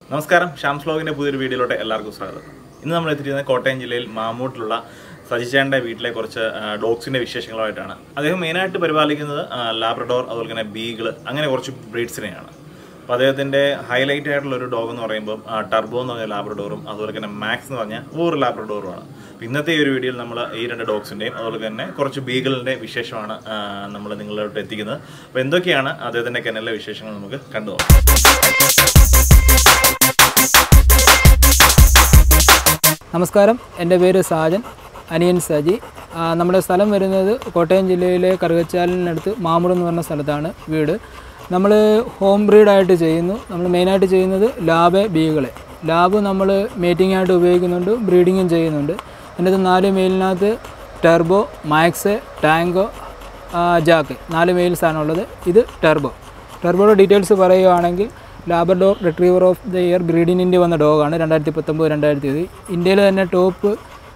നമസ്കാരം ഷാംസ് വ്ലോഗിന്റെ പുതിയൊരു വീഡിയോയിലോട്ട് എല്ലാവർക്കും സ്വാഗതം ഇന്ന് നമ്മൾ എത്തിയിരിക്കുന്നത് കോട്ടയം ജില്ലയിൽ മാമൂട്ടിലുള്ള സജിച്ചേൻ്റെ വീട്ടിലെ കുറച്ച് ഡോഗ്സിന്റെ വിശേഷങ്ങളുമായിട്ടാണ് അദ്ദേഹം മെയിനായിട്ട് പരിപാലിക്കുന്നത് ആ, ലാബ്രഡോർ അതുപോലെ തന്നെ ബീഗിൾ അങ്ങനെ കുറച്ച് ബ്രീഡ്സിനെയാണ് അപ്പോൾ അദ്ദേഹത്തിന്റെ ഹൈലൈറ്റ് ആയിട്ടുള്ള ഒരു ഡോഗ് എന്ന് പറയുമ്പോൾ ആ, ടർബോ എന്ന് പറഞ്ഞ ലാബ്രഡോറും അതുപോലെ തന്നെ മാക്സ് എന്ന് പറഞ്ഞ വേറൊരു ലാബ്രഡോറുമാണ് അപ്പോൾ ഇന്നത്തെ ഈ ഒരു വീഡിയോയിൽ നമ്മൾ ഈ രണ്ട് ഡോഗ്സിന്റെയും അതുപോലെ തന്നെ കുറച്ച് ബീഗിളിന്റെ വിശേഷമാണ് നമ്മൾ നിങ്ങളിലോട്ട് എത്തിക്കുന്നത് അപ്പോൾ എന്തൊക്കെയാണ് അദ്ദേഹത്തിന്റെ കെനലിലെ വിശേഷങ്ങൾ നമുക്ക് കണ്ടു നോക്കാം നമസ്കാരം എൻ്റെ പേര് സാജൻ അനിയൻ സജി ആ, നമ്മുടെ സ്ഥലം വരുന്നത് കോട്ടയം ജില്ലയിലെ കറുകച്ചാലിനടുത്ത് മാമൂർ എന്ന് പറഞ്ഞ സ്ഥലത്താണ് വീട് നമ്മൾ ഹോം ബ്രീഡായിട്ട് ചെയ്യുന്നു നമ്മൾ മെയിനായിട്ട് ചെയ്യുന്നത് ലാബ് ബീകളെ ലാബ് നമ്മൾ മീറ്റിംഗ് ആയിട്ട് ഉപയോഗിക്കുന്നുണ്ട് ബ്രീഡിങ്ങും ചെയ്യുന്നുണ്ട് അതിനകത്ത് നാല് മെയിലിനകത്ത് ടെർബോ മാക്സ് ടാങ്കോ ആ, ജാക്ക് നാല് മെയിൽസാണ് ഉള്ളത് ഇത് ടെർബോ ടെർബോയുടെ ഡീറ്റെയിൽസ് പറയുകയാണെങ്കിൽ Labrador retriever of the year breeding India വന്ന ഡോഗാണ് രണ്ടായിരത്തി പത്തൊമ്പത് രണ്ടായിരത്തി ഇരുപത് ഇന്ത്യയിലെ തന്നെ ടോപ്പ്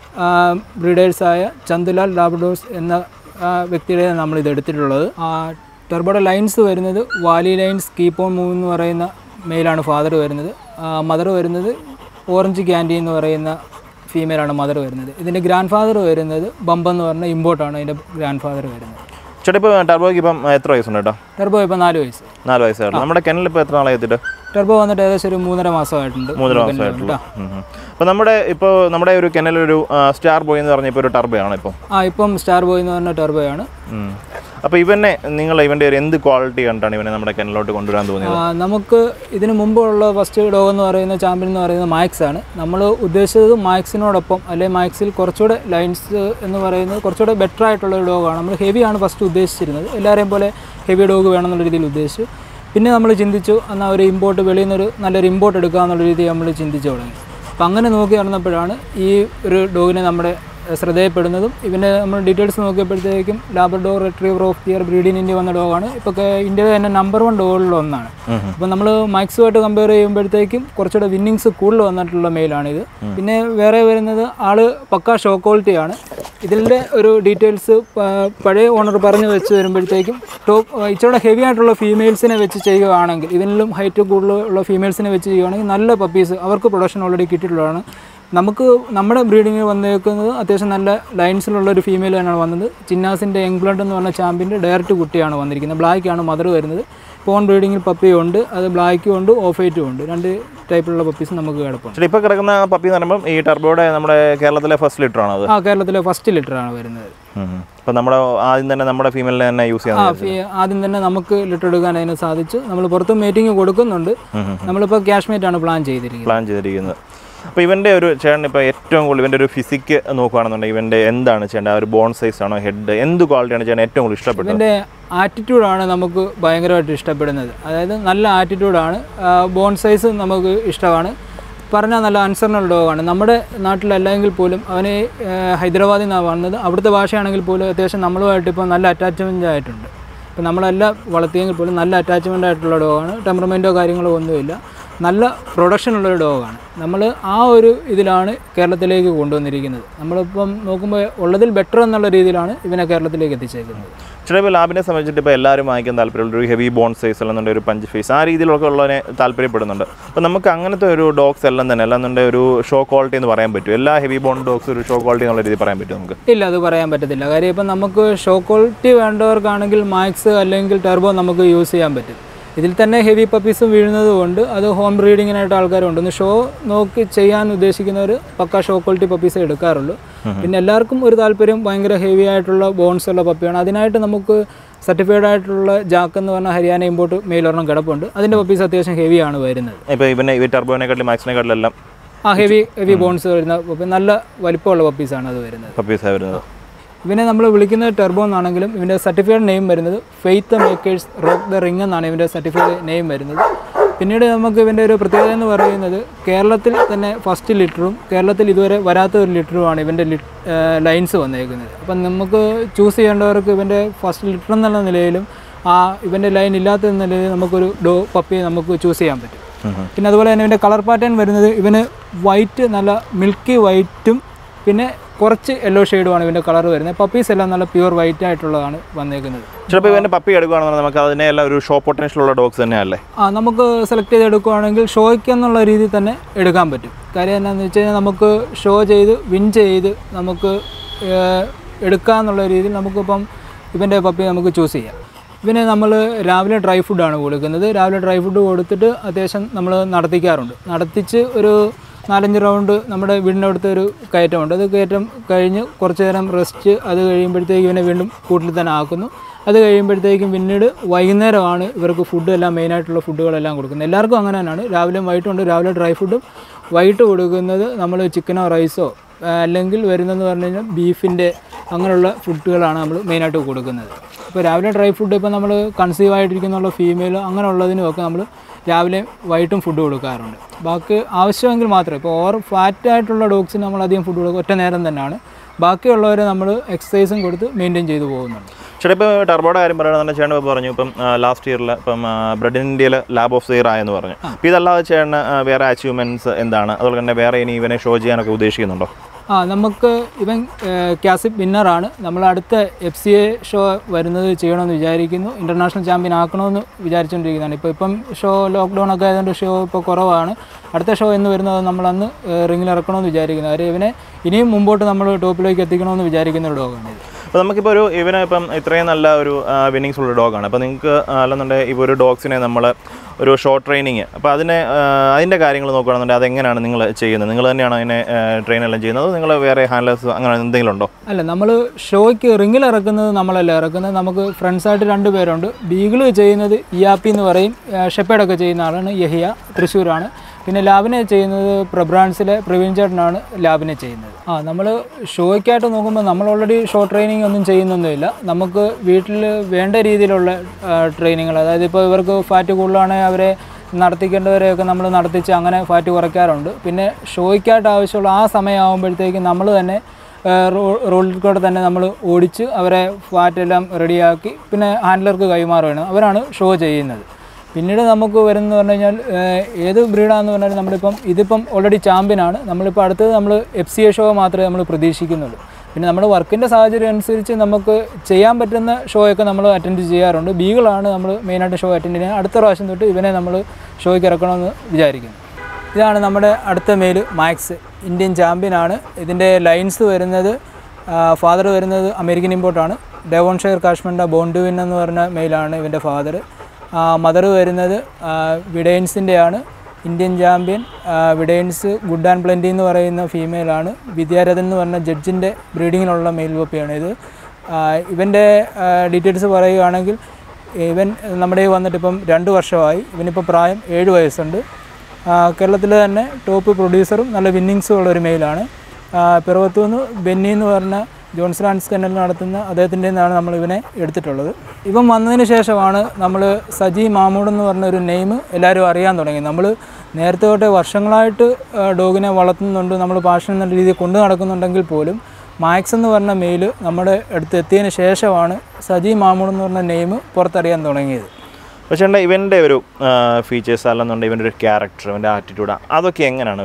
ബ്രീഡേഴ്സായ ചന്തുലാൽ ലാബർഡോസ് എന്ന ആ, വ്യക്തിയുടെ നമ്മൾ ഇത് എടുത്തിട്ടുള്ളത് ആ, ടെർബോയുടെ ലൈൻസ് വരുന്നത് valley lines keep on move എന്ന് പറയുന്ന മെയിലാണ് ഫാദർ വരുന്നത് മദർ വരുന്നത് ഓറഞ്ച് ക്യാൻഡി എന്ന് പറയുന്ന ഫീമെയിലാണ് മദർ വരുന്നത് ഇതിൻ്റെ ഗ്രാൻഡ് ഫാദർ വരുന്നത് ബമ്പ് എന്ന് പറഞ്ഞ ഇമ്പോർട്ടാണ് ഇതിൻ്റെ ഗ്രാൻഡ് ഫാദർ വരുന്നത് ചേട്ടാ ഇപ്പോൾ ടർബോയ്ക്ക് ഇപ്പം എത്ര വയസ്സുണ്ട് കേട്ടോ ടെർബോ ഇപ്പോൾ നാല് വയസ്സ് നാല് വയസ്സായിട്ടുള്ളൂ നമ്മുടെ കെനൽ ഇപ്പോൾ എത്ര നാളെ എത്തിയിട്ട് ടെർബോ വന്നിട്ട് ഏകദേശം ഒരു മൂന്നര മാസമായിട്ടുണ്ട് മൂന്നര മാസമായിട്ടുള്ളൂ അപ്പോൾ നമ്മുടെ ഇപ്പോൾ നമ്മുടെ ഒരു കെനൽ ഒരു സ്റ്റാർ ബോയ് എന്ന് പറഞ്ഞ ഇപ്പോൾ ഒരു ടർബോയാണ് ഇപ്പോൾ ആ ഇപ്പം സ്റ്റാർ ബോയ് എന്ന് പറഞ്ഞ ടെർബോയാണ് അപ്പോൾ ഇവനെ നിങ്ങൾ ഇവൻ്റെ ഒരു എന്ത് ക്വാളിറ്റി കണ്ടാണ് ഇവനെ നമ്മുടെ കെനലിലോട്ട് കൊണ്ടുവരാൻ തോന്നിയത് ആ, നമുക്ക് ഇതിന് മുമ്പുള്ള ഫസ്റ്റ് ഡോഗ് എന്ന് പറയുന്ന ചാമ്പ്യൻ എന്ന് പറയുന്നത് മാക്സ് ആണ് നമ്മൾ ഉദ്ദേശിച്ചത് മാക്സിനോടൊപ്പം അല്ലെങ്കിൽ മാക്സിൽ കുറച്ചുകൂടെ ലൈൻസ് എന്ന് പറയുന്നത് കുറച്ചുകൂടെ ബെറ്റർ ആയിട്ടുള്ള ഒരു ഡോഗാണ് നമ്മൾ ഹെവിയാണ് ഫസ്റ്റ് ഉദ്ദേശിച്ചിരുന്നത് എല്ലാവരെയും പോലെ ഹെവി ഡോഗ് വേണമെന്നുള്ള രീതിയിൽ ഉദ്ദേശിച്ചു പിന്നെ നമ്മൾ ചിന്തിച്ചു എന്നാൽ ഒരു ഇമ്പോർട്ട് വെളിയിൽ നിന്നൊരു നല്ലൊരു ഇമ്പോർട്ട് എടുക്കുക എന്നുള്ള രീതിയിൽ നമ്മൾ ചിന്തിച്ചു തുടങ്ങി അപ്പം അങ്ങനെ നോക്കി നടന്നപ്പോഴാണ് ഈ ഒരു ഡോഗിനെ നമ്മുടെ ഏഹ്, ശ്രദ്ധയപ്പെടുന്നതും ഇവൻ്റെ നമ്മൾ ഡീറ്റെയിൽസ് നോക്കിയപ്പോഴത്തേക്കും labrador retriever of their breed in India വന്ന ഡോഗാണ് ഇപ്പോൾ ഇന്ത്യയിലെ തന്നെ നമ്പർ വൺ ഡോഗുകളിൽ ഒന്നാണ് അപ്പോൾ നമ്മൾ മാക്സുമായിട്ട് കമ്പയർ ചെയ്യുമ്പോഴത്തേക്കും കുറച്ചുകൂടെ വിന്നിങ്സ് കൂടുതൽ വന്നിട്ടുള്ള മെയിലാണിത് പിന്നെ വേറെ വരുന്നത് ആള് പക്ക ഷോ ക്വാളിറ്റിയാണ് ഇതിൻ്റെ ഒരു ഡീറ്റെയിൽസ് പഴയ ഓണർ പറഞ്ഞു വെച്ച് വരുമ്പോഴത്തേക്കും ടോപ്പ് ഇച്ചിരി ഹെവി ആയിട്ടുള്ള ഫീമെയിൽസിനെ വെച്ച് ചെയ്യുകയാണെങ്കിൽ ഇതിലും ഹൈറ്റ് കൂടുതലുള്ള ഫീമെയിൽസിനെ വെച്ച് ചെയ്യുകയാണെങ്കിൽ നല്ല പപ്പീസ് അവർക്ക് പ്രൊഡക്ഷൻ ഓൾറെഡി കിട്ടിയിട്ടുള്ളതാണ് നമുക്ക് നമ്മുടെ ബ്രീഡിങ്ങിൽ വന്നേക്കുന്നത് അത്യാവശ്യം നല്ല ലൈൻസിലുള്ള ഒരു ഫീമെയിൽ തന്നെയാണ് വന്നത് ചിന്നാസിൻ്റെ എംഗ്ലണ്ട് എന്ന് പറഞ്ഞ ചാമ്പ്യൻ്റെ ഡയറക്റ്റ് കുട്ടിയാണ് വന്നിരിക്കുന്നത് ബ്ലാക്കാണ് മദർ വരുന്നത് പോൺ ബ്രീഡിങ്ങിൽ പപ്പിയും ഉണ്ട് അത് ബ്ലാക്കും ഉണ്ട് ഓഫ് വൈറ്റും ഉണ്ട് രണ്ട് ടൈപ്പിലുള്ള പപ്പീസ് നമുക്ക് കിടപ്പുണ്ട് ചേട്ടാ ഇപ്പോൾ കിടക്കുന്ന പപ്പി എന്ന് പറയുമ്പോൾ ഈ ടർബോയുടെ നമ്മുടെ കേരളത്തിലെ ഫസ്റ്റ് ലിറ്റർ ആണത് ആ കേരളത്തിലെ ഫസ്റ്റ് ലിറ്ററാണ് വരുന്നത് അപ്പോൾ നമ്മുടെ ആദ്യം തന്നെ നമ്മുടെ ഫീമെയിലിനെ തന്നെ യൂസ് ചെയ്യാൻ ആ ഫീ- ആദ്യം തന്നെ നമുക്ക് ലിറ്റർ എടുക്കാൻ അതിന് സാധിച്ചു നമ്മൾ പുറത്ത് മീറ്റിംഗ് കൊടുക്കുന്നുണ്ട് നമ്മളിപ്പോൾ ക്യാഷ് മീറ്റ് ആണ് പ്ലാൻ ചെയ്തിരിക്കുന്നത് പ്ലാൻ ചെയ്തിരിക്കുന്നത് അപ്പോൾ ഇവൻ്റെ ഒരു ചേട്ടൻ ഇപ്പോൾ ഏറ്റവും കൂടുതൽ ഇവൻ്റെ ഒരു ഫിസിക്ക് നോക്കുകയാണെന്നുണ്ടെങ്കിൽ ഇവൻ്റെ എന്താണ് ചെയ്യേണ്ടത് ആ ഒരു ബോൺ സൈസ് ആണോ ഹെഡ് എന്ത് ക്വാളിറ്റിയാണ് ചേട്ടൻ ഏറ്റവും കൂടുതൽ ഇഷ്ടപ്പെട്ടത് ഇതിൻ്റെ ആറ്റിറ്റ്യൂഡാണ് നമുക്ക് ഭയങ്കരമായിട്ട് ഇഷ്ടപ്പെടുന്നത് അതായത് നല്ല ആറ്റിറ്റ്യൂഡാണ് ബോൺ സൈസ് നമുക്ക് ഇഷ്ടമാണ് പറഞ്ഞാൽ നല്ല അൻസറിനുള്ള ഡോഗാണ് നമ്മുടെ നാട്ടിലല്ലെങ്കിൽ പോലും അവന് ആ, ഹൈദരാബാദിൽ നിന്നാണ് വന്നത് അവിടുത്തെ ഭാഷയാണെങ്കിൽ പോലും അത്യാവശ്യം നമ്മളുമായിട്ട് ഇപ്പോൾ നല്ല അറ്റാച്ച്മെൻ്റ് ആയിട്ടുണ്ട് ഇപ്പം നമ്മളെല്ലാം വളർത്തിയെങ്കിൽ പോലും നല്ല അറ്റാച്ച്മെൻ്റ് ആയിട്ടുള്ള ഡോഗാണ് ടെമ്പർമെൻറ്റോ കാര്യങ്ങളോ ഒന്നുമില്ല നല്ല പ്രൊഡക്ഷൻ ഉള്ളൊരു ഡോഗാണ് നമ്മൾ ആ ഒരു ഇതിലാണ് കേരളത്തിലേക്ക് കൊണ്ടുവന്നിരിക്കുന്നത് നമ്മളിപ്പം നോക്കുമ്പോൾ ഉള്ളതിൽ ബെറ്റർ എന്നുള്ള രീതിയിലാണ് ഇവനെ കേരളത്തിലേക്ക് എത്തിച്ചേക്കുന്നത് ചേട്ടാ ഇപ്പോൾ ലാബിനെ സംബന്ധിച്ചിട്ട് ഇപ്പോൾ എല്ലാവരും വാങ്ങിക്കാൻ താല്പര്യമുള്ള ഒരു ഹെവി ബോൺ സൈസ് അല്ലെന്നുണ്ടെങ്കിൽ ഒരു പഞ്ച് ഫേസ് ആ രീതിയിലൊക്കെ ഉള്ളതിനെ താല്പര്യപ്പെടുന്നുണ്ട് അപ്പോൾ നമുക്ക് അങ്ങനത്തെ ഒരു ഡോഗ്സ് എല്ലാം തന്നെ അല്ലാന്നുണ്ടെങ്കിൽ ഒരു ഷോ ക്വാളിറ്റി എന്ന് പറയാൻ പറ്റും എല്ലാ ഹെവി ബോൺ ഡോഗ്സ് ഒരു ഷോ ക്വാളിറ്റി എന്നുള്ള രീതിയിൽ പറയാൻ പറ്റും നമുക്ക് ഇല്ല അത് പറയാൻ പറ്റത്തില്ല കാര്യം ഇപ്പം നമുക്ക് ഷോ ക്വാളിറ്റി വേണ്ടവർക്കാണെങ്കിൽ മാക്സ് അല്ലെങ്കിൽ ടെർബോ നമുക്ക് യൂസ് ചെയ്യാൻ പറ്റും ഇതിൽ തന്നെ ഹെവി പപ്പീസും വീഴുന്നത് കൊണ്ട് അത് ഹോം ബ്രീഡിങ്ങിനായിട്ട് ആൾക്കാരുണ്ട് ഒന്ന് ഷോ നോക്കി ചെയ്യാൻ ഉദ്ദേശിക്കുന്നവർ പക്ക ഷോ ക്വാളിറ്റി പപ്പീസേ എടുക്കാറുള്ളൂ പിന്നെ എല്ലാവർക്കും ഒരു താല്പര്യം ഭയങ്കര ഹെവി ആയിട്ടുള്ള ബോൺസ് ഉള്ള പപ്പിയാണ് അതിനായിട്ട് നമുക്ക് സർട്ടിഫൈഡ് ആയിട്ടുള്ള ജാക്ക് എന്ന് പറഞ്ഞ ഹരിയാന ഇമ്പോർട്ട് മെയിലൊരെണ്ണം കിടപ്പുണ്ട് അതിൻ്റെ പപ്പീസ് അത്യാവശ്യം ഹെവിയാണ് വരുന്നത് ഇപ്പോൾ ഇവനെ ഈ ടർബോനെക്കാട്ടിലും മാക്സിനെക്കാട്ടിലും എല്ലാം ആ ഹെവി ഹെവി ബോൺസ് വരുന്ന പപ്പി നല്ല വലിപ്പമുള്ള പപ്പീസാണ് അത് വരുന്നത് പപ്പീസാണ് വരുന്നത് ഇവനെ നമ്മൾ വിളിക്കുന്നത് ടെർബോ എന്നാണെങ്കിലും ഇവൻ്റെ സർട്ടിഫൈഡ് നെയിം വരുന്നത് faith makers rock the ring എന്നാണ് ഇവൻ്റെ സർട്ടിഫൈഡ് നെയിം വരുന്നത് പിന്നീട് നമുക്ക് ഇവൻ്റെ ഒരു പ്രത്യേകത എന്ന് പറയുന്നത് കേരളത്തിൽ തന്നെ ഫസ്റ്റ് ലിറ്ററും കേരളത്തിൽ ഇതുവരെ വരാത്ത ഒരു ലിറ്ററുമാണ് ഇവൻ്റെ ലൈൻസ് വന്നേക്കുന്നത് അപ്പം നമുക്ക് ചൂസ് ചെയ്യേണ്ടവർക്ക് ഇവൻ്റെ ഫസ്റ്റ് ലിറ്റർ എന്നുള്ള നിലയിലും ആ ഇവൻ്റെ ലൈൻ ഇല്ലാത്ത നിലയിൽ നമുക്കൊരു ഡോ പപ്പിയെ നമുക്ക് ചൂസ് ചെയ്യാൻ പറ്റും പിന്നെ അതുപോലെ തന്നെ ഇവൻ്റെ കളർ പാറ്റേൺ വരുന്നത് ഇവന് വൈറ്റ് നല്ല മിൽക്കി വൈറ്റും പിന്നെ കുറച്ച് യെല്ലോ ഷെയ്ഡുമാണ് ഇവൻ്റെ കളർ വരുന്നത് പപ്പീസ് എല്ലാം നല്ല പ്യുവർ വൈറ്റ് ആയിട്ടുള്ളതാണ് വന്നേക്കുന്നത് ചിലപ്പോൾ ഇവൻ്റെ പപ്പി എടുക്കുകയാണെന്നുണ്ടെങ്കിൽ നമുക്ക് അതിനെ എല്ലാം ഒരു ഷോ പൊട്ടൻഷ്യൽ ഉള്ള ഡോഗ്സ് തന്നെയല്ലേ ആ നമുക്ക് സെലക്ട് ചെയ്ത് എടുക്കുകയാണെങ്കിൽ ഷോയ്ക്ക് എന്നുള്ള രീതിയിൽ തന്നെ എടുക്കാൻ പറ്റും കാര്യം എന്താണെന്ന് വെച്ച് കഴിഞ്ഞാൽ നമുക്ക് ഷോ ചെയ്ത് വിൻ ചെയ്ത് നമുക്ക് ഏഹ്, എടുക്കാന്നുള്ള രീതിയിൽ നമുക്കിപ്പം ഇവൻ്റെ പപ്പി നമുക്ക് ചൂസ് ചെയ്യാം ഇവന് നമ്മൾ രാവിലെ ഡ്രൈ ഫുഡാണ് കൊടുക്കുന്നത് രാവിലെ ഡ്രൈ ഫുഡ് കൊടുത്തിട്ട് അത്യാവശ്യം നമ്മൾ നടത്തിക്കാറുണ്ട് നടത്തിച്ച് ഒരു നാലഞ്ച് റൗണ്ട് നമ്മുടെ വീടിൻ്റെ അടുത്ത് ഒരു കയറ്റമുണ്ട് അത് കയറ്റം കഴിഞ്ഞ് കുറച്ച് നേരം റെസ്റ്റ് അത് കഴിയുമ്പോഴത്തേക്ക് ഇവനെ വീണ്ടും കൂട്ടിൽ തന്നെ ആക്കുന്നു അത് കഴിയുമ്പോഴത്തേക്കും പിന്നീട് വൈകുന്നേരമാണ് ഇവർക്ക് ഫുഡ് എല്ലാം മെയിനായിട്ടുള്ള ഫുഡുകളെല്ലാം കൊടുക്കുന്നത് എല്ലാവർക്കും അങ്ങനെ തന്നെയാണ് രാവിലെയും വൈകിട്ടും ഉണ്ട് രാവിലെ ഡ്രൈ ഫുഡും വൈകിട്ട് കൊടുക്കുന്നത് നമ്മൾ ചിക്കനോ റൈസോ ആ, അല്ലെങ്കിൽ വരുന്നതെന്ന് പറഞ്ഞു കഴിഞ്ഞാൽ ബീഫിൻ്റെ അങ്ങനെയുള്ള ഫുഡുകളാണ് നമ്മൾ മെയിനായിട്ട് കൊടുക്കുന്നത് ഇപ്പോൾ രാവിലെ ഡ്രൈ ഫുഡ് ഇപ്പോൾ നമ്മൾ കൺസീവ് ആയിട്ടിരിക്കുന്നുള്ള ഫീമെയിൽ അങ്ങനെയുള്ളതിനും ഒക്കെ നമ്മൾ രാവിലെയും വൈകിട്ടും ഫുഡ് കൊടുക്കാറുണ്ട് ബാക്കി ആവശ്യമെങ്കിൽ മാത്രമേ ഇപ്പോൾ ഓവർ ഫാറ്റ് ആയിട്ടുള്ള ഡോഗ്സിന് നമ്മൾ അധികം ഫുഡ് കൊടുക്കും ഒറ്റ നേരം തന്നെയാണ് ബാക്കിയുള്ളവരെ നമ്മൾ എക്സസൈസും കൊടുത്ത് മെയിൻറ്റെയിൻ ചെയ്ത് പോകുന്നുണ്ട് ചേട്ടാ ഇപ്പോൾ ടർബോയുടെ കാര്യം പറയുകയാണെന്ന് ചേട്ടൻ ഇപ്പോൾ പറഞ്ഞു ഇപ്പം ലാസ്റ്റ് ഇയറിൽ ഇപ്പം ബ്രെഡ് ഇന്ത്യയിൽ ലാബ് ഓഫ് സെയർ ആയെന്ന് പറഞ്ഞു അപ്പോൾ ഇതല്ലാതെ ചേട്ടന് ആ, വേറെ അച്ചീവ്മെൻറ്റ്സ് എന്താണ് അതുപോലെ തന്നെ വേറെ ഇനി ഇവനെ ഷോ ചെയ്യാനൊക്കെ ഉദ്ദേശിക്കുന്നുണ്ടോ ആ നമുക്ക് ഇവൻ ക്യാസിപ്പ് വിന്നറാണ് നമ്മൾ അടുത്ത എഫ് സി എ ഷോ വരുന്നത് ചെയ്യണമെന്ന് വിചാരിക്കുന്നു ഇൻ്റർനാഷണൽ ചാമ്പ്യൻ ആക്കണമെന്ന് വിചാരിച്ചുകൊണ്ടിരിക്കുന്നതാണ് ഇപ്പോൾ ഇപ്പം ഷോ ലോക്ക്ഡൗൺ ഒക്കെ ആയതുകൊണ്ട് ഷോ ഇപ്പോൾ കുറവാണ് അടുത്ത ഷോ എന്ന് വരുന്നത് നമ്മൾ അന്ന് റിങ്ങിൽ ഇറക്കണമെന്ന് വിചാരിക്കുന്നു കാര്യം ഇവനെ ഇനിയും മുമ്പോട്ട് നമ്മൾ ടോപ്പിലേക്ക് എത്തിക്കണമെന്ന് വിചാരിക്കുന്ന ഒരു ഡോഗാണ് ഇത് അപ്പോൾ നമുക്കിപ്പോൾ ഒരു ഇവന് ഇപ്പം ഇത്രയും നല്ല ഒരു വിന്നിങ്സ് ഉള്ള ഡോഗാണ് അപ്പോൾ നിങ്ങൾക്ക് അല്ലെന്നുണ്ടെങ്കിൽ ഇപ്പോൾ ഒരു ഡോഗ്സിനെ നമ്മൾ ഒരു ഷോർട്ട് ട്രെയിനിങ് അപ്പോൾ അതിനെ ആ, അതിൻ്റെ കാര്യങ്ങൾ നോക്കുകയാണെന്നുണ്ടെങ്കിൽ അതെങ്ങനെയാണ് നിങ്ങൾ ചെയ്യുന്നത് നിങ്ങൾ തന്നെയാണ് അതിനെ ട്രെയിൻ എല്ലാം ചെയ്യുന്നത് അതോ നിങ്ങൾ വേറെ ഹാൻഡലേഴ്സ് അങ്ങനെ എന്തെങ്കിലും ഉണ്ടോ അല്ല നമ്മൾ ഷോയ്ക്ക് റിങ്ങിൽ ഇറക്കുന്നത് നമ്മളല്ല ഇറക്കുന്നത് നമുക്ക് ഫ്രണ്ട്സായിട്ട് രണ്ട് പേരുണ്ട് ബീഗിൾ ചെയ്യുന്നത് ഇയാപ്പി എന്ന് പറയും ഷെപ്പേഡൊക്കെ ചെയ്യുന്ന ആളാണ് യഹിയ തൃശ്ശൂരാണ് പിന്നെ ലാബിനെ ചെയ്യുന്നത് പ്രബ്രാൻസിലെ പ്രവീൺ ചേട്ടനാണ് ലാബിനെ ചെയ്യുന്നത് ആ നമ്മൾ ഷോയ്ക്കായിട്ട് നോക്കുമ്പോൾ നമ്മൾ ഓൾറെഡി ഷോ ട്രെയിനിങ് ഒന്നും ചെയ്യുന്നൊന്നുമില്ല നമുക്ക് വീട്ടിൽ വേണ്ട രീതിയിലുള്ള ട്രെയിനിങ്ങൾ അതായത് ഇപ്പോൾ ഇവർക്ക് ഫാറ്റ് കൂടുതലാണെങ്കിൽ അവരെ നടത്തിക്കേണ്ടവരെയൊക്കെ നമ്മൾ നടത്തിച്ച് അങ്ങനെ ഫാറ്റ് കുറയ്ക്കാറുണ്ട് പിന്നെ ഷോയ്ക്കായിട്ട് ആവശ്യമുള്ള ആ സമയമാകുമ്പോഴത്തേക്കും നമ്മൾ തന്നെ റോഡിൽ കൂടെ തന്നെ നമ്മൾ ഓടിച്ച് അവരെ ഫാറ്റെല്ലാം റെഡിയാക്കി പിന്നെ ഹാൻഡ്ലർക്ക് കൈമാറുകയാണ് അവരാണ് ഷോ ചെയ്യുന്നത് പിന്നീട് നമുക്ക് വരുന്നത് പറഞ്ഞു കഴിഞ്ഞാൽ ഏഹ്, ഏത് ബ്രീഡാന്ന് പറഞ്ഞാൽ നമ്മളിപ്പം ഇതിപ്പം ഓൾറെഡി ചാമ്പ്യനാണ് നമ്മളിപ്പോൾ അടുത്തത് നമ്മൾ എഫ് സി എ ഷോ മാത്രമേ നമ്മൾ പ്രതീക്ഷിക്കുന്നുള്ളൂ പിന്നെ നമ്മുടെ വർക്കിൻ്റെ സാഹചര്യം അനുസരിച്ച് നമുക്ക് ചെയ്യാൻ പറ്റുന്ന ഷോയൊക്കെ നമ്മൾ അറ്റൻഡ് ചെയ്യാറുണ്ട് ബീകളാണ് നമ്മൾ മെയിനായിട്ട് ഷോ അറ്റൻഡ് ചെയ്യുന്നത് അടുത്ത പ്രാവശ്യം തൊട്ട് ഇവനെ നമ്മൾ ഷോയ്ക്ക് ഇറക്കണമെന്ന് വിചാരിക്കുന്നു ഇതാണ് നമ്മുടെ അടുത്ത മെയിൽ മാക്സ് ഇന്ത്യൻ ചാമ്പ്യനാണ് ഇതിൻ്റെ ലൈൻസ് വരുന്നത് ഫാദർ വരുന്നത് അമേരിക്കൻ ഇമ്പോർട്ടാണ് ഡെവോൺഷെയർ കാശ്മീരിൻ്റെ ബോണ്ടുവിൻ എന്ന് പറഞ്ഞ മെയിലാണ് ഇവൻ്റെ ഫാദർ മദർ വരുന്നത് വിഡൈൻസിൻ്റെ ആണ് ഇന്ത്യൻ ചാമ്പ്യൻ വിഡൈൻസ് ഗുഡ് ആൻഡ് പ്ലൻറ്റി എന്ന് പറയുന്ന ഫീമെയിലാണ് വിദ്യാരഥൻ എന്ന് പറഞ്ഞ ജഡ്ജിൻ്റെ ബ്രീഡിങ്ങിലുള്ള മെയിൽ പപ്പിയാണ് ഇത് ആ, ഇവൻ്റെ ഡീറ്റെയിൽസ് പറയുകയാണെങ്കിൽ ഇവൻ നമ്മുടെ കയ്യിൽ വന്നിട്ട് ഇപ്പം രണ്ട് വർഷമായി ഇവനിപ്പോൾ പ്രായം ഏഴ് വയസ്സുണ്ട് ആ, കേരളത്തിലെ തന്നെ ടോപ്പ് പ്രൊഡ്യൂസറും നല്ല വിന്നിങ്സും ഉള്ള ഒരു മെയിലാണ് പിറവത്തുനിന്ന് ബെന്നി എന്ന് പറഞ്ഞ ജോൺസൺ ആൻഡ് സ്കന്നൽ നടത്തുന്ന അദ്ദേഹത്തിൻ്റെ നിന്നാണ് നമ്മൾ ഇവനെ എടുത്തിട്ടുള്ളത് ഇവൻ വന്നതിന് ശേഷമാണ് നമ്മൾ സജി മാമൂഡ് എന്ന് പറഞ്ഞ ഒരു നെയിം എല്ലാവരും അറിയാൻ തുടങ്ങി നമ്മൾ നേരത്തെ തൊട്ടേ വർഷങ്ങളായിട്ട് ആ, ഡോഗിനെ വളർത്തുന്നുണ്ട് നമ്മൾ പാഷൻ എന്ന രീതിയിൽ കൊണ്ടു നടക്കുന്നുണ്ടെങ്കിൽ പോലും മാക്സ് എന്ന് പറഞ്ഞ മെയിൽ നമ്മുടെ അടുത്ത് എത്തിയതിന് ശേഷമാണ് സജി മാമൂഡ് എന്ന് പറഞ്ഞ നെയിം പുറത്തറിയാൻ തുടങ്ങിയത് പക്ഷേ എൻ്റെ ഇവൻ്റെ ഒരു ഫീച്ചേഴ്സ് അല്ലെന്നുണ്ടെങ്കിൽ ഇവൻ്റെ ഒരു ക്യാരക്ടർ ഇവൻ്റെ ആറ്റിറ്റ്യൂഡ് അതൊക്കെ എങ്ങനെയാണ്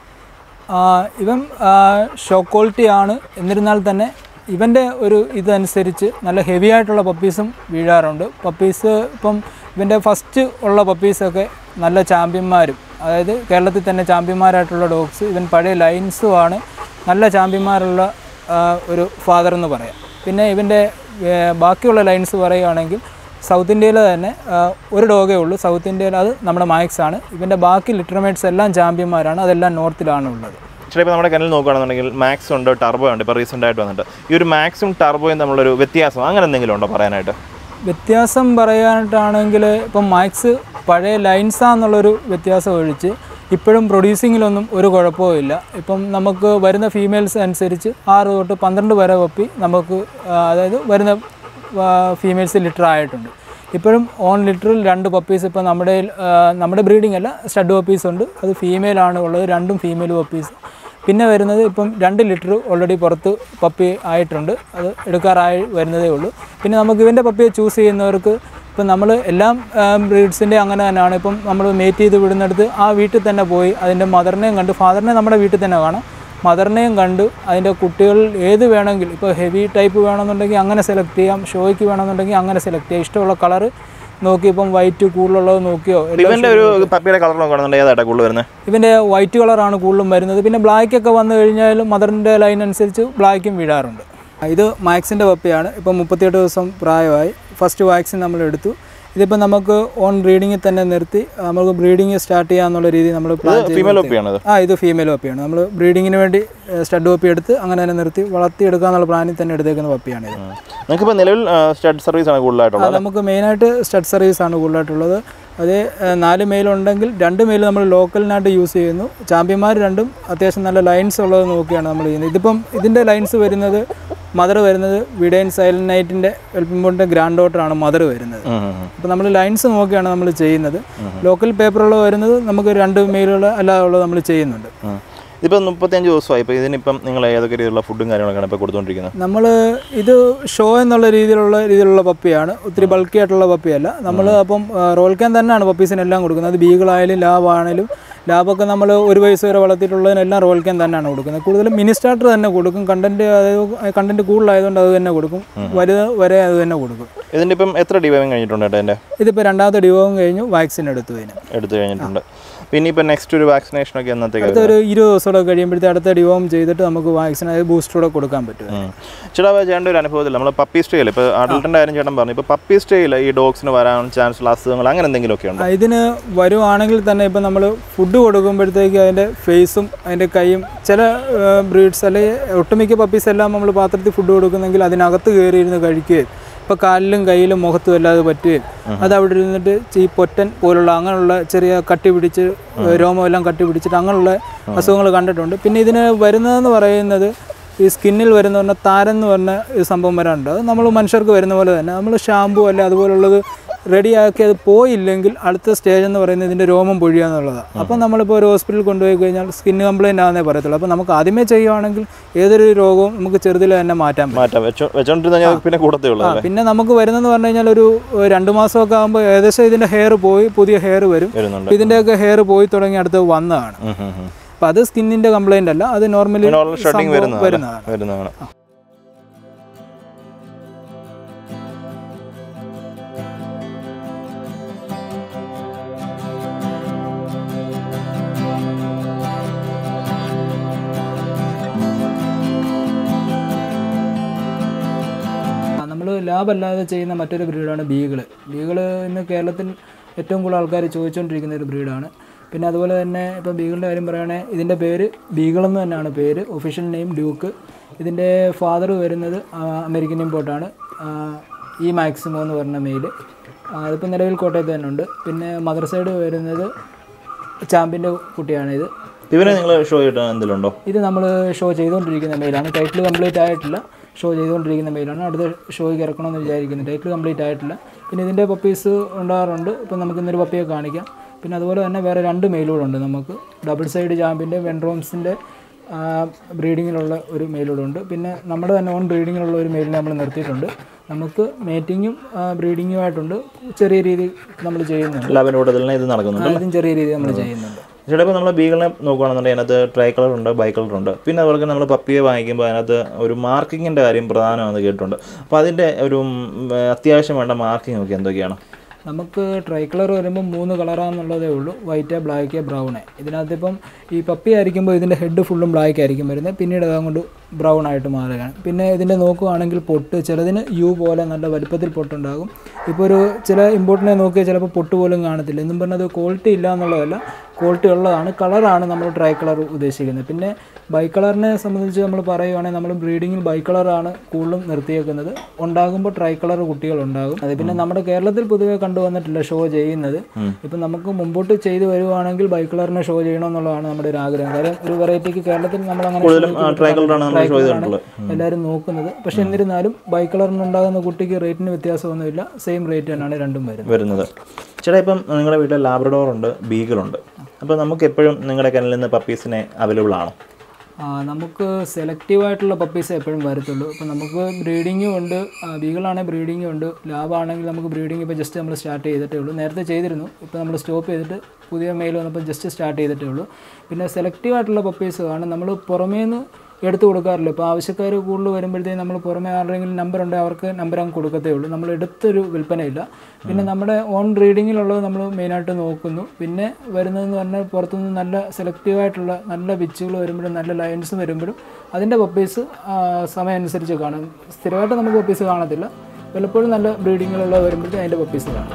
ആ, ഇവൻ ഷോ ക്വാളിറ്റി ആണ് എന്നിരുന്നാൽ തന്നെ ഇവൻ്റെ ഒരു ഇതനുസരിച്ച് നല്ല ഹെവി ആയിട്ടുള്ള പപ്പീസും വീഴാറുണ്ട് പപ്പീസ് ഇപ്പം ഇവൻ്റെ ഫസ്റ്റ് ഉള്ള പപ്പീസൊക്കെ നല്ല ചാമ്പ്യന്മാരും അതായത് കേരളത്തിൽ തന്നെ ചാമ്പ്യന്മാരായിട്ടുള്ള ഡോഗ്സ് ഇവൻ പഴയ ലൈൻസുമാണ് നല്ല ചാമ്പ്യന്മാരുള്ള ആ, ഒരു ഫാദർ എന്ന് പറയാം പിന്നെ ഇവൻ്റെ ഏ, ബാക്കിയുള്ള ലൈൻസ് പറയുകയാണെങ്കിൽ സൗത്ത് ഇന്ത്യയിൽ തന്നെ ആ, ഒരു ഡോഗേ ഉള്ളൂ സൗത്ത് ഇന്ത്യയിൽ അത് നമ്മുടെ മാക്സ് ആണ് ഇവൻ്റെ ബാക്കി ലിറ്റർമേറ്റ്സ് എല്ലാം ചാമ്പ്യന്മാരാണ് അതെല്ലാം നോർത്തിലാണ് ഉള്ളത് ചിലപ്പോൾ ഇപ്പോൾ നമ്മുടെ കണ്ണിൽ നോക്കുകയാണെന്നുണ്ടെങ്കിൽ മാക്സ് ഉണ്ട് ടർബോ ഉണ്ട് ഇപ്പോൾ റീസെൻ്റ് ആയിട്ട് വന്നിട്ട് ഈ ഒരു മാക്സും ടർബോയും തമ്മിലൊരു വ്യത്യാസം അങ്ങനെ എന്തെങ്കിലും ഉണ്ടോ പറയാനായിട്ട് വ്യത്യാസം പറയാനായിട്ടാണെങ്കിൽ ഇപ്പം മാക്സ് പഴയ ലൈൻസാന്നുള്ളൊരു വ്യത്യാസം ഒഴിച്ച് ഇപ്പോഴും പ്രൊഡ്യൂസിങ്ങിലൊന്നും ഒരു കുഴപ്പവും ഇല്ല ഇപ്പം നമുക്ക് വരുന്ന ഫീമെയിൽസ് അനുസരിച്ച് ആറ് തൊട്ട് പന്ത്രണ്ട് വരെ പപ്പി നമുക്ക് ആ, അതായത് വരുന്ന ഫീമെയിൽസ് ലിറ്റർ ആയിട്ടുണ്ട് ഇപ്പോഴും ഓൺ ലിറ്ററിൽ രണ്ട് പപ്പീസ് ഇപ്പോൾ നമ്മുടെ ആ, നമ്മുടെ ബ്രീഡിംഗ് അല്ല സ്റ്റഡ് പപ്പീസ് ഉണ്ട് അത് ഫീമെയിലാണ് ഉള്ളത് രണ്ടും ഫീമെയിൽ പപ്പീസ് പിന്നെ വരുന്നത് ഇപ്പം രണ്ട് ലിറ്റർ ഓൾറെഡി പുറത്ത് പപ്പി ആയിട്ടുണ്ട് അത് എടുക്കാറായി വരുന്നതേ ഉള്ളൂ പിന്നെ നമുക്ക് ഇവൻ്റെ പപ്പിയെ ചൂസ് ചെയ്യുന്നവർക്ക് ഇപ്പം നമ്മൾ എല്ലാം ബ്രീഡ്സിൻ്റെ അങ്ങനെ തന്നെയാണ് ഇപ്പം നമ്മൾ മേറ്റ് ചെയ്ത് വിടുന്നിടത്ത് ആ വീട്ടിൽ തന്നെ പോയി അതിൻ്റെ മദറിനെയും കണ്ട് ഫാദറിനെ നമ്മുടെ വീട്ടിൽ തന്നെ കാണാം മദറിനെയും കണ്ട് അതിൻ്റെ കുട്ടികൾ ഏത് വേണമെങ്കിലും ഇപ്പോൾ ഹെവി ടൈപ്പ് വേണമെന്നുണ്ടെങ്കിൽ അങ്ങനെ സെലക്ട് ചെയ്യാം ഷോയ്ക്ക് വേണമെന്നുണ്ടെങ്കിൽ അങ്ങനെ സെലക്ട് ചെയ്യാം ഇഷ്ടമുള്ള കളർ നോക്കി ഇപ്പം വൈറ്റ് കൂടുതലുള്ളത് നോക്കിയോ എല്ലാം ഇവന്റെ ഒരു പപ്പിയുടെ കളർ നോക്കുകയാണെന്നുണ്ടെങ്കിൽ ഏതായിട്ടാ കൂടുതൽ വരുന്നത് ഇവൻ്റെ വൈറ്റ് കളറാണ് കൂടുതലും വരുന്നത് പിന്നെ ബ്ലാക്ക് ഒക്കെ വന്നു കഴിഞ്ഞാൽ മദറിൻ്റെ ലൈൻ അനുസരിച്ച് ബ്ലാക്കും വീഴാറുണ്ട് ഇത് മാക്സിൻ്റെ പപ്പിയാണ് ഇപ്പം മുപ്പത്തിയെട്ട് ദിവസം പ്രായമായി ഫസ്റ്റ് വാക്സിൻ നമ്മൾ എടുത്തു ഇതിപ്പോൾ നമുക്ക് ഓൺ ബ്രീഡിങ്ങിൽ തന്നെ നിർത്തി നമുക്ക് ബ്രീഡിങ് സ്റ്റാർട്ട് ചെയ്യാന്നുള്ള രീതി നമ്മൾ പ്ലാൻ ചെയ്ത് ഫീമെയിൽ പപ്പിയാണത് ആ ഇത് ഫീമെയിൽ പപ്പിയാണ് നമ്മൾ ബ്രീഡിങ്ങിന് വേണ്ടി സ്റ്റഡ് പപ്പി എടുത്ത് അങ്ങനെ തന്നെ നിർത്തി വളർത്തിയെടുക്കാന്നുള്ള പ്ലാനിൽ തന്നെ എടുത്തേക്കുന്ന പപ്പിയാണ് ഇത് നിങ്ങൾക്കിപ്പോൾ നിലവിൽ സ്റ്റഡ് സർവീസ് ആണ് കൂടുതലായിട്ടുള്ളത് ആ, നമുക്ക് മെയിനായിട്ട് സ്റ്റഡ് സർവീസ് ആണ് കൂടുതലായിട്ടുള്ളത് അത് ഏഹ്, നാല് മെയിൽ ഉണ്ടെങ്കിൽ രണ്ട് മെയിൽ നമ്മൾ ലോക്കലിനായിട്ട് യൂസ് ചെയ്യുന്നു ചാമ്പ്യന്മാർ രണ്ടും അത്യാവശ്യം നല്ല ലൈൻസ് ഉള്ളത് നോക്കിയാണ് നമ്മൾ ചെയ്യുന്നത് ഇതിപ്പം ഇതിൻ്റെ ലൈൻസ് വരുന്നത് മദർ വരുന്നത് വിഡൈൻ സൈലന്റ് നൈറ്റിൻ്റെ എൽപ്പിമ്പോണിൻ്റെ ഗ്രാൻഡ് ഡോട്ടറാണ് മദർ വരുന്നത് അപ്പോൾ നമ്മൾ ലൈൻസ് നോക്കിയാണ് നമ്മൾ ചെയ്യുന്നത് ലോക്കൽ പേപ്പറുള്ള വരുന്നത് നമുക്ക് രണ്ട് മെയിലുകൾ അല്ലാതെ ഉള്ളത് നമ്മൾ ചെയ്യുന്നുണ്ട് ഇതിപ്പോൾ മുപ്പത്തിയഞ്ച് ദിവസമായി ഇപ്പോൾ ഇതിനിപ്പം നിങ്ങൾ ഏതൊക്കെ രീതിയിലുള്ള ഫുഡും കാര്യങ്ങളൊക്കെയാണ് ഇപ്പോൾ കൊടുത്തുകൊണ്ടിരിക്കുന്നത് നമ്മൾ ഇത് ഷോ എന്നുള്ള രീതിയിലുള്ള രീതിയിലുള്ള പപ്പിയാണ് ഒത്തിരി ബൾക്കി ആയിട്ടുള്ള പപ്പിയല്ല നമ്മൾ അപ്പം റോൾ ക്യാൻ തന്നെയാണ് പപ്പീസിനെല്ലാം കൊടുക്കുന്നത് അത് ബീഗിളായാലും ലാബാണേലും ലാബൊക്കെ നമ്മൾ ഒരു വയസ്സ് വരെ വളർത്തിയിട്ടുള്ളതിനെല്ലാം റോൾ ക്യാൻ തന്നെയാണ് കൊടുക്കുന്നത് കൂടുതലും മിനി സ്റ്റാർട്ടർ തന്നെ കൊടുക്കും കണ്ടന്റ് അതായത് കണ്ടന്റ് കൂടുതലായതുകൊണ്ട് അത് തന്നെ കൊടുക്കും വലുത് വരെ അത് തന്നെ കൊടുക്കും ഇതിൻ്റെ ഇപ്പം എത്ര ഡിവൈവിങ് കഴിഞ്ഞിട്ടുണ്ട് കേട്ടോ എൻ്റെ ഇതിപ്പോൾ രണ്ടാമത്തെ ഡിവോം കഴിഞ്ഞു വാക്സിൻ എടുത്തു ഇതിന് എടുത്തു കഴിഞ്ഞിട്ടുണ്ട് പിന്നെ ഇപ്പം നെക്സ്റ്റ് ഒരു വാക്സിനേഷനൊക്കെ എന്നത്തേക്ക് അടുത്ത ഒരു ഇരുപത് ദിവസമൊക്കെ കഴിയുമ്പോഴത്തെ അടുത്ത ഡിവോം ചെയ്തിട്ട് നമുക്ക് വാക്സിൻ അതായത് ബൂസ്റ്റർ കൂടെ കൊടുക്കാൻ പറ്റും ചേട്ടാ ചേട്ടൻ്റെ ഒരു അനുഭവത്തിൽ നമ്മൾ പപ്പി സ്റ്റേയിൽ ഇപ്പോൾ അഡൽട്ടിൻ്റെ കാര്യം ചേട്ടൻ പറഞ്ഞു ഇപ്പോൾ പപ്പി സ്റ്റേയിൽ ഈ ഡോഗ്സിന് വരാൻ ചാൻസ് ഉള്ള അസുഖങ്ങൾ അങ്ങനെ എന്തെങ്കിലുമൊക്കെ ഉണ്ടോ ആ, ഇതിന് വരുവാണെങ്കിൽ തന്നെ ഇപ്പം നമ്മൾ ഫുഡ് കൊടുക്കുമ്പോഴത്തേക്ക് അതിൻ്റെ ഫേസും അതിൻ്റെ കൈയും ചില ബ്രീഡ്സ് അല്ലെങ്കിൽ ഒട്ടുമിക്ക പപ്പീസ് എല്ലാം നമ്മൾ പാത്രത്തിൽ ഫുഡ് കൊടുക്കുന്നെങ്കിൽ അതിനകത്ത് കയറിയിരുന്ന് കഴിക്കുകയും ഇപ്പോൾ കാലിലും കയ്യിലും മുഖത്തും അല്ലാതെ പറ്റുകയും അത് അവിടെ ഇരുന്നിട്ട് ഈ പൊറ്റൻ പോലുള്ള അങ്ങനെയുള്ള ചെറിയ കട്ടി പിടിച്ച് രോമമെല്ലാം കട്ടി പിടിച്ചിട്ട് അങ്ങനെയുള്ള അസുഖങ്ങൾ കണ്ടിട്ടുണ്ട് പിന്നെ ഇതിന് വരുന്നതെന്ന് പറയുന്നത് ഈ സ്കിന്നിൽ വരുന്ന പറഞ്ഞാൽ താരം എന്ന് പറഞ്ഞ ഈ സംഭവം വരാറുണ്ട് അത് നമ്മൾ മനുഷ്യർക്ക് വരുന്ന പോലെ തന്നെ നമ്മൾ ഷാമ്പു അല്ലെ അതുപോലുള്ളത് റെഡിയാക്കി അത് പോയില്ലെങ്കിൽ അടുത്ത സ്റ്റേജ് എന്ന് പറയുന്നത് ഇതിൻ്റെ രോമം പൊഴിയുക എന്നുള്ളതാണ് അപ്പം നമ്മളിപ്പോൾ ഒരു ഹോസ്പിറ്റലിൽ കൊണ്ടുപോയി കഴിഞ്ഞാൽ സ്കിൻ കംപ്ലയിൻ്റ് ആണെന്നേ പറയത്തുള്ളൂ അപ്പോൾ നമുക്ക് ആദ്യമേ ചെയ്യുവാണെങ്കിൽ ഏതൊരു രോഗവും നമുക്ക് ചെറുതിൽ തന്നെ മാറ്റാൻ പറ്റും മാറ്റാം വെച്ചോ വെച്ചോണ്ടിരുന്ന ഞാൻ പിന്നെ കൂടത്തേ ഉള്ളൂ ആ, പിന്നെ നമുക്ക് വരുന്നതെന്ന് പറഞ്ഞു കഴിഞ്ഞാൽ ഒരു ഏഹ്, രണ്ട് മാസമൊക്കെ ആകുമ്പോൾ ഏകദേശം ഇതിൻ്റെ ഹെയർ പോയി പുതിയ ഹെയർ വരും വരുന്നുണ്ട് അപ്പോൾ ഇതിൻ്റെയൊക്കെ ഹെയർ പോയി തുടങ്ങി അടുത്ത് വന്നതാണ് ഉം, ഉം, ഉം. അപ്പോൾ അത് സ്കിന്നിൻ്റെ കംപ്ലയിൻ്റ് അല്ല അത് നോർമലി നോർമൽ ഷെഡിങ് വരുന്നതാണ് വരുന്നതാണ് വരുന്നതാണ് നമ്മൾ ലാബ് അല്ലാതെ ചെയ്യുന്ന മറ്റൊരു ബ്രീഡാണ് ബീഗിള് ബീഗിള് ഇന്ന് കേരളത്തിൽ ഏറ്റവും കൂടുതൽ ആൾക്കാർ ചോദിച്ചുകൊണ്ടിരിക്കുന്ന ഒരു ബ്രീഡാണ് പിന്നെ അതുപോലെ തന്നെ ഇപ്പോൾ ബീഗിളിൻ്റെ കാര്യം പറയുകയാണെങ്കിൽ ഇതിൻ്റെ പേര് ബീഗിൾ എന്ന് തന്നെയാണ് പേര് ഒഫീഷ്യൽ നെയിം ഡ്യൂക്ക് ഇതിൻ്റെ ഫാദർ വരുന്നത് ആ, അമേരിക്കൻ ഇമ്പോർട്ടാണ് ഈ മാക്സിമോ എന്ന് പറഞ്ഞ മെയിൽ അതിപ്പോൾ നിലവിൽ കോട്ടയത്ത് തന്നെ ഉണ്ട് പിന്നെ മദർ സൈഡ് വരുന്നത് ചാമ്പ്യൻ്റെ കുട്ടിയാണ് ഇത് ഇവരെ നിങ്ങൾ ഷോ ചെയ്തിട്ട് എന്തെങ്കിലും ഉണ്ടോ ഇത് നമ്മൾ ഷോ ചെയ്തുകൊണ്ടിരിക്കുന്ന മെയിലാണ് ടൈറ്റിൽ കംപ്ലീറ്റ് ആയിട്ടില്ല ഷോ ചെയ്തുകൊണ്ടിരിക്കുന്ന മെയിലാണ് അടുത്ത ഷോയ്ക്ക് ഇറക്കണമെന്ന് വിചാരിക്കുന്നു ടൈറ്റിൽ കംപ്ലീറ്റ് ആയിട്ടില്ല പിന്നെ ഇതിൻ്റെ പപ്പീസ് ഉണ്ടാകാറുണ്ട് ഇപ്പം നമുക്ക് ഇന്നൊരു പപ്പിയെ കാണിക്കാം പിന്നെ അതുപോലെ തന്നെ വേറെ രണ്ട് മെയിലുകളുണ്ട് നമുക്ക് ഡബിൾ സൈഡ് ചാമ്പിൻ്റെ വെൻഡ്രോംസിൻ്റെ ബ്രീഡിങ്ങിലുള്ള ഒരു മെയിലൂടെ പിന്നെ നമ്മുടെ തന്നെ ഓൺ ബ്രീഡിങ്ങിലുള്ള ഒരു മെയിലിനെ നമ്മൾ നിർത്തിയിട്ടുണ്ട് നമുക്ക് മേറ്റിങ്ങും ബ്രീഡിങ്ങുമായിട്ടുണ്ട് ചെറിയ രീതിയിൽ നമ്മൾ ചെയ്യുന്നുണ്ട് എല്ലാവരുടെ കൂട്ടത്തിൽ തന്നെ ഇത് നടക്കുന്നുണ്ട് അതും ചെറിയ രീതിയിൽ നമ്മൾ ചെയ്യുന്നുണ്ട് ചേട്ടാ ഇപ്പോൾ നമ്മൾ ബീഗിളിനെ നോക്കുകയാണെന്നുണ്ടെങ്കിൽ അതിനകത്ത് ട്രൈ കളർ ഉണ്ട് ബൈ കളർ ഉണ്ട് പിന്നെ അതുപോലെ തന്നെ നമ്മൾ പപ്പിയെ വാങ്ങിക്കുമ്പോൾ അതിനകത്ത് ഒരു മാർക്കിങ്ങിൻ്റെ കാര്യം പ്രധാനമാണെന്ന് കേട്ടിട്ടുണ്ട് അപ്പോൾ അതിൻ്റെ ഒരു ഉം, അത്യാവശ്യം വേണ്ട മാർക്കിംഗ് ഒക്കെ എന്തൊക്കെയാണ് നമുക്ക് ട്രൈ കളർ വരുമ്പോൾ മൂന്ന് കളറാണെന്നുള്ളതേ ഉള്ളൂ വൈറ്റ് ബ്ലാക്ക് ബ്രൗണ് ഇതിനകത്ത് ഇപ്പം ഈ പപ്പി ആയിരിക്കുമ്പോൾ ഇതിൻ്റെ ഹെഡ് ഫുള്ളും ബ്ലാക്ക് ആയിരിക്കും വരുന്നത് പിന്നീട് അതങ്ങോട്ട് ബ്രൗൺ ആയിട്ട് മാറുകയാണ് പിന്നെ ഇതിൻ്റെ നോക്കുകയാണെങ്കിൽ പൊട്ട് ചിലതിന് യു പോലെ നല്ല വലുപ്പത്തിൽ പൊട്ടുണ്ടാകും ഇപ്പോൾ ഒരു ചില ഇമ്പോർട്ടിനെ നോക്കിയാൽ ചിലപ്പോൾ പൊട്ട് പോലും കാണത്തില്ല എന്നും പറഞ്ഞത് ക്വാളിറ്റി ഇല്ല എന്നുള്ളതല്ല ക്വാളിറ്റി ഉള്ളതാണ് കളറാണ് നമ്മൾ ട്രൈ കളർ ഉദ്ദേശിക്കുന്നത് പിന്നെ ബൈ കളറിനെ സംബന്ധിച്ച് നമ്മൾ പറയുവാണെങ്കിൽ നമ്മൾ ബ്രീഡിങ്ങിൽ ബൈ കളറാണ് കൂടുതലും നിർത്തിയേക്കുന്നത് ഉണ്ടാകുമ്പോൾ ട്രൈ കളർ കുട്ടികൾ ഉണ്ടാകും അത് പിന്നെ നമ്മുടെ കേരളത്തിൽ പൊതുവെ കണ്ടുവന്നിട്ടില്ല ഷോ ചെയ്യുന്നത് ഇപ്പം നമുക്ക് മുമ്പോട്ട് ചെയ്തു വരുവാണെങ്കിൽ ബൈ കളറിനെ ഷോ ചെയ്യണമെന്നുള്ളതാണ് നമ്മുടെ ഒരു ആഗ്രഹം കാര്യം ഒരു വെറൈറ്റിക്ക് കേരളത്തിൽ നമ്മൾ അങ്ങനെ കൂടുതലും ട്രൈ കളറാണ് നമ്മൾ ഷോ ചെയ്തിട്ടുള്ളത് എല്ലാവരും നോക്കുന്നത് പക്ഷെ എന്നിരുന്നാലും ബൈ കളറിനുണ്ടാകുന്ന കുട്ടിക്ക് റേറ്റിന് വ്യത്യാസമൊന്നുമില്ല സെയിം റേറ്റ് തന്നെയാണ് രണ്ടും വരുന്നത് വരുന്നത് ചേട്ടാ ഇപ്പം നിങ്ങളുടെ വീട്ടിൽ ലാബ്രഡോർ ഉണ്ട് ബീഗിൾ ഉണ്ട് അപ്പോൾ നമുക്ക് എപ്പോഴും നിങ്ങളുടെ കനലിൽ നിന്ന് പപ്പീസിനെ അവൈലബിൾ ആണോ ആ, നമുക്ക് സെലക്റ്റീവായിട്ടുള്ള പപ്പീസ് എപ്പോഴും വരത്തുള്ളൂ അപ്പോൾ നമുക്ക് ബ്രീഡിങ്ങും ഉണ്ട് ബീഗിളാണെങ്കിൽ ബ്രീഡിങ്ങും ഉണ്ട് ലാബാണെങ്കിൽ നമുക്ക് ബ്രീഡിംഗ് ഇപ്പോൾ ജസ്റ്റ് നമ്മൾ സ്റ്റാർട്ട് ചെയ്തിട്ടേ ഉള്ളൂ നേരത്തെ ചെയ്തിരുന്നു ഇപ്പോൾ നമ്മൾ സ്റ്റോപ്പ് ചെയ്തിട്ട് പുതിയ മെയിൽ വന്നപ്പോൾ ജസ്റ്റ് സ്റ്റാർട്ട് ചെയ്തിട്ടേ ഉള്ളൂ പിന്നെ സെലക്റ്റീവായിട്ടുള്ള പപ്പീസ് ആണ് നമ്മൾ പുറമേ നിന്ന് എടുത്തു കൊടുക്കാറില്ല ഇപ്പോൾ ആവശ്യക്കാർ കൂടുതൽ വരുമ്പോഴത്തേക്കും നമ്മൾ പുറമേ ആരുടെയെങ്കിലും നമ്പർ ഉണ്ടെങ്കിൽ അവർക്ക് നമ്പർ അങ്ങ് കൊടുക്കത്തേ ഉള്ളൂ നമ്മൾ എടുത്തൊരു വിൽപ്പനയില്ല പിന്നെ നമ്മുടെ ഓൺ റീഡിങ്ങിലുള്ളത് നമ്മൾ മെയിനായിട്ട് നോക്കുന്നു പിന്നെ വരുന്നതെന്ന് പറഞ്ഞാൽ പുറത്തുനിന്ന് നല്ല സെലക്റ്റീവായിട്ടുള്ള നല്ല വിച്ചുകൾ വരുമ്പോഴും നല്ല ലയൻസ് വരുമ്പോഴും അതിൻ്റെ പപ്പീസ് സമയം അനുസരിച്ച് കാണും സ്ഥിരമായിട്ട് നമുക്ക് പപ്പീസ് കാണത്തില്ല പലപ്പോഴും നല്ല ബ്രീഡിങ്ങിലുള്ള വരുമ്പോഴത്തേക്കും അതിൻ്റെ പപ്പീസ് കാണും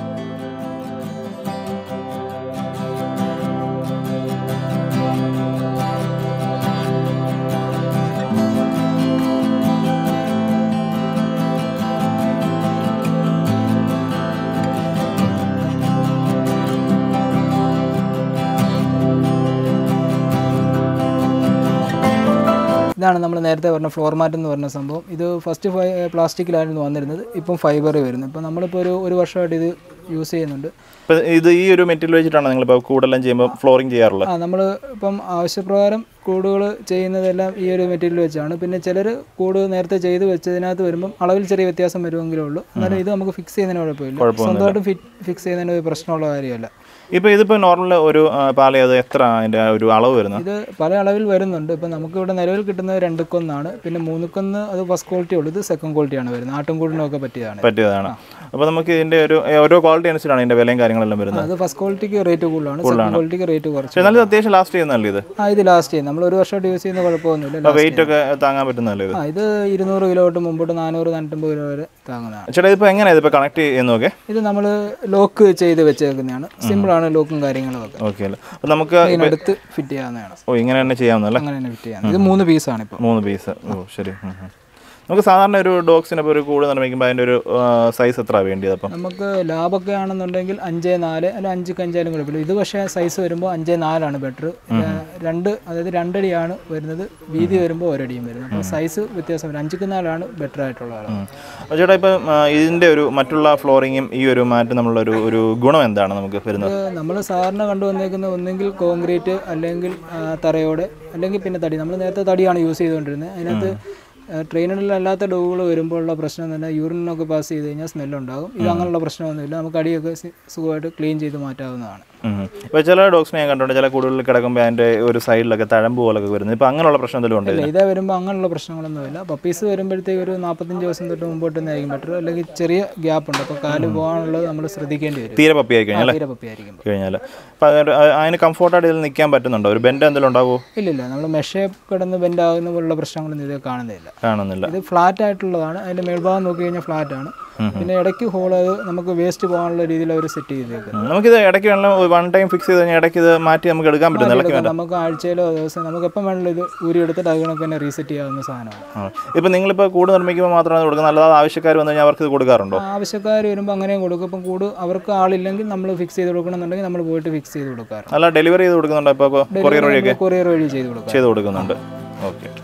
ഇതാണ് നമ്മൾ നേരത്തെ പറഞ്ഞ ഫ്ലോർ മാറ്റ് എന്ന് പറഞ്ഞ സംഭവം ഇത് ഫസ്റ്റ് ഫൈ പ്ലാസ്റ്റിക്കിലായിരുന്നു വന്നിരുന്നത് ഇപ്പം ഫൈബർ വരുന്നു ഇപ്പം നമ്മളിപ്പോൾ ഒരു ഒരു വർഷമായിട്ട് ഇത് യൂസ് ചെയ്യുന്നുണ്ട് ഇപ്പം ഇത് ഈ ഒരു മെറ്റീരിയൽ വെച്ചിട്ടാണ് നിങ്ങളിപ്പോൾ കൂടെല്ലാം ചെയ്യുമ്പോൾ ഫ്ലോറിങ് ചെയ്യാറുള്ളത് ആ നമ്മൾ ഇപ്പം ആവശ്യപ്രകാരം കൂടുകൾ ചെയ്യുന്നതെല്ലാം ഈ ഒരു മെറ്റീരിയൽ വെച്ചാണ് പിന്നെ ചിലർ കൂട് നേരത്തെ ചെയ്ത് വെച്ചതിനകത്ത് വരുമ്പം അളവിൽ ചെറിയ വ്യത്യാസം വരുമെങ്കിലേ ഉള്ളൂ എന്നാലും ഇത് നമുക്ക് ഫിക്സ് ചെയ്യുന്നതിന് കുഴപ്പമില്ല സ്വന്തമായിട്ട് ഫിറ്റ് ഫിക്സ് ചെയ്യുന്നതിന് ഒരു പ്രശ്നമുള്ള കാര്യമല്ല ഇപ്പോൾ ഇതിപ്പോൾ നോർമൽ ഒരു ആ, പാല അത് എത്ര അതിൻ്റെ ഒരു അളവ് വരുന്നത് ഇത് പല അളവിൽ വരുന്നുണ്ട് ഇപ്പം നമുക്ക് ഇവിടെ നിലവിൽ കിട്ടുന്നത് രണ്ടുക്കൊന്നാണ് പിന്നെ മൂന്നുക്കൊന്ന് അത് ഫസ്റ്റ് ക്വാളിറ്റി ഉള്ളൂ ഇത് സെക്കൻഡ് ക്വാളിറ്റിയാണ് വരുന്നത് ആട്ടുംകൂടിനൊക്കെ പറ്റിയതാണ് പറ്റിയതാണ് അപ്പോൾ നമുക്ക് ഇതിൻ്റെ ഒരു ഏ, ഓരോ ക്വാളിറ്റി അനുസരിച്ചാണ് ഇതിൻ്റെ വിലയും കാര്യങ്ങളെല്ലാം വരുന്നത് അത് ഫസ്റ്റ് ക്വാളിറ്റിക്ക് റേറ്റ് കൂടുതലാണ് സെക്കൻഡ് ക്വാളിറ്റിക്ക് റേറ്റ് കുറച്ച് പക്ഷേ എന്നാലും ഇത് അത്യാവശ്യം ലാസ്റ്റ് ചെയ്യുന്നതല്ലേ ഇത് ആ ഇത് ലാസ്റ്റ് ചെയ്യും നമ്മൾ ഒരു വർഷമായിട്ട് യൂസ് ചെയ്യുന്ന കുഴപ്പമൊന്നുമില്ല വെയിറ്റ് ഒക്കെ താങ്ങാൻ പറ്റുന്നതല്ലേ ഇത് ആ ഇത് ഇരുന്നൂറ് കിലോ തൊട്ട് മുമ്പോട്ട് നാനൂറ് നാനൂറ്റമ്പത് കിലോ വരെ താങ്ങുന്നതാണ് ചേട്ടാ ഇതിപ്പോൾ എങ്ങനെയാണ് ഇതിപ്പോൾ കണക്ട് ചെയ്യുന്നതൊക്കെ ഇത് നമ്മൾ ലോക്ക് ചെയ്ത് വെച്ചേക്കുന്നതാണ് സിമ്പിളാണ് ലോക്കും കാര്യങ്ങളും ഒക്കെ ഓക്കെ അല്ലേ അപ്പോൾ നമുക്ക് ഇതിനടുത്ത് ഫിറ്റ് ചെയ്യാവുന്നതാണ് ഓ ഇങ്ങനെ തന്നെ ചെയ്യാവുന്നല്ലേ അങ്ങനെ തന്നെ ഫിറ്റ് ചെയ്യാം ഇത് മൂന്ന് പീസാണ് ഇപ്പോൾ മൂന്ന് പീസ് ഓ ശരി ഉം, ഉം. നമുക്ക് സാധാരണ ഒരു ഡോഗ്സിനെ ഇപ്പോൾ ഒരു കൂട് നിർമ്മിക്കുമ്പോൾ അതിൻ്റെ ഒരു സൈസ് എത്ര വേണ്ടിയത് അപ്പം നമുക്ക് ലാഭമൊക്കെ ആണെന്നുണ്ടെങ്കിൽ അഞ്ച് നാല് അല്ല അഞ്ച് അഞ്ചായാലും കുഴപ്പമില്ല ഇത് പക്ഷേ സൈസ് വരുമ്പോൾ അഞ്ച് നാലാണ് ബെറ്റർ രണ്ട് അതായത് രണ്ടടിയാണ് വരുന്നത് വീതി വരുമ്പോൾ ഒരടിയും വരുന്നത് അപ്പോൾ സൈസ് വ്യത്യാസം വരും അഞ്ചുക്ക് നാലാണ് ബെറ്റർ ആയിട്ടുള്ള ആളാണ് ഉം. അപ്പോൾ ചേട്ടാ ഇപ്പം ആ, ഇതിൻ്റെ ഒരു മറ്റുള്ള ഫ്ലോറിങ്ങും ഈ ഒരു മാറ്റ് നമ്മളുടെ ഒരു ഒരു ഗുണം എന്താണ് നമുക്ക് വരുന്നത് നമ്മൾ സാധാരണ കണ്ടുവന്നേക്കുന്ന ഒന്നെങ്കിൽ കോൺക്രീറ്റ് അല്ലെങ്കിൽ ആ, തറയോടെ അല്ലെങ്കിൽ പിന്നെ തടി നമ്മൾ നേരത്തെ തടിയാണ് യൂസ് ചെയ്തുകൊണ്ടിരുന്നത് അതിനകത്ത് ട്രെയിനിലല്ലാത്ത ഡോഗുകൾ വരുമ്പോഴുള്ള പ്രശ്നം എന്ന് പറഞ്ഞാൽ യൂറിനൊക്കെ പാസ് ചെയ്ത് കഴിഞ്ഞാൽ സ്മെല്ലുണ്ടാകും ഇത് അങ്ങനെയുള്ള പ്രശ്നമൊന്നുമില്ല നമുക്ക് അടിയൊക്കെ സി- സുഖമായിട്ട് ക്ലീൻ ചെയ്ത് മാറ്റാവുന്നതാണ് ഇപ്പോൾ ചില ഡോഗ്സിനെ ഞാൻ കണ്ടിട്ടുണ്ട് ചില കൂടുകളിൽ കിടക്കുമ്പോൾ അതിൻ്റെ ഒരു സൈഡിലൊക്കെ തഴമ്പ് പോലൊക്കെ വരുന്നത് ഇപ്പോൾ അങ്ങനെയുള്ള പ്രശ്നം എന്തെങ്കിലും ഉണ്ട് ഇല്ല ഇതേ വരുമ്പോൾ അങ്ങനെയുള്ള പ്രശ്നങ്ങളൊന്നുമില്ല പപ്പീസ് വരുമ്പോഴത്തേക്ക് ഒരു നാൽപ്പത്തഞ്ച് ദിവസം തൊട്ട് മുമ്പോട്ട് തന്നെ ആയിരിക്കും ബെറ്റർ അല്ലെങ്കിൽ ചെറിയ ഗ്യാപ്പ് ഉണ്ട് അപ്പോൾ കാല് പോകാനുള്ളത് നമ്മൾ ശ്രദ്ധിക്കേണ്ടി വരും തീരെ പപ്പി ആയി കഴിഞ്ഞാൽ തീരെ പപ്പി ആയിരിക്കുമ്പോൾ കഴിഞ്ഞാൽ അപ്പോൾ അത് അതിന് കംഫോർട്ടായിട്ട് ഇതിൽ നിൽക്കാൻ പറ്റുന്നുണ്ടോ ഒരു ബെൻഡ് എന്തെങ്കിലും ഉണ്ടാവുമോ ഇല്ലില്ല നമ്മൾ മെഷേ കിടന്ന് ബെൻഡ് ആകുന്ന പോലുള്ള പ്രശ്നങ്ങളൊന്നും ഇത് കാണുന്നില്ല കാണുന്നില്ല ഇത് ഫ്ലാറ്റ് ആയിട്ടുള്ളതാണ് അതിന്റെ മേൽഭാഗം നോക്കി കഴിഞ്ഞാൽ ഫ്ലാറ്റ് ആണ് പിന്നെ ഇടയ്ക്ക് ഹോൾ അത് നമുക്ക് വേസ്റ്റ് പോകാനുള്ള രീതിയിൽ അവർ സെറ്റ് ചെയ്തേക്കുന്നത് ഉം. നമുക്കിത് ഇടയ്ക്ക് വേണം വൺ ടൈം ഫിക്സ് ചെയ്ത് കഴിഞ്ഞാൽ ഇടയ്ക്ക് ഇത് മാറ്റി നമുക്ക് എടുക്കാൻ പറ്റും ഇളക്കി നമുക്ക് ആഴ്ചയിലോ ദിവസം നമുക്ക് എപ്പം വേണമെങ്കിലും ഇത് ഊരി എടുത്തിട്ട് അത് കണക്ക് തന്നെ റീസെറ്റ് ചെയ്യാവുന്ന സാധനമാണ് ഇപ്പം നിങ്ങളിപ്പോൾ കൂട് നിർമ്മിക്കുമ്പോൾ മാത്രമാണ് ഇത് കൊടുക്കുന്നത് അല്ലാതെ ആവശ്യക്കാർ വന്നു കഴിഞ്ഞാൽ അവർക്ക് ഇത് കൊടുക്കാറുണ്ടോ ആവശ്യക്കാർ വരുമ്പോൾ അങ്ങനെയും കൊടുക്കും ഇപ്പം കൂട് അവർക്ക് ആളില്ലെങ്കിൽ നമ്മൾ ഫിക്സ് ചെയ്ത് കൊടുക്കണമെന്നുണ്ടെങ്കിൽ നമ്മൾ പോയിട്ട് ഫിക്സ് ചെയ്ത് കൊടുക്കാറുണ്ട് അല്ല ഡെലിവറി ചെയ്ത് കൊടുക്കുന്നുണ്ടോ ഇപ്പോൾ കൊറിയർ വഴിയൊക്കെ കൊറിയർ വഴി ചെയ്ത് കൊടുക്കാം ചെയ്ത് കൊടുക്കുന്നുണ്ട് ഓക്കെ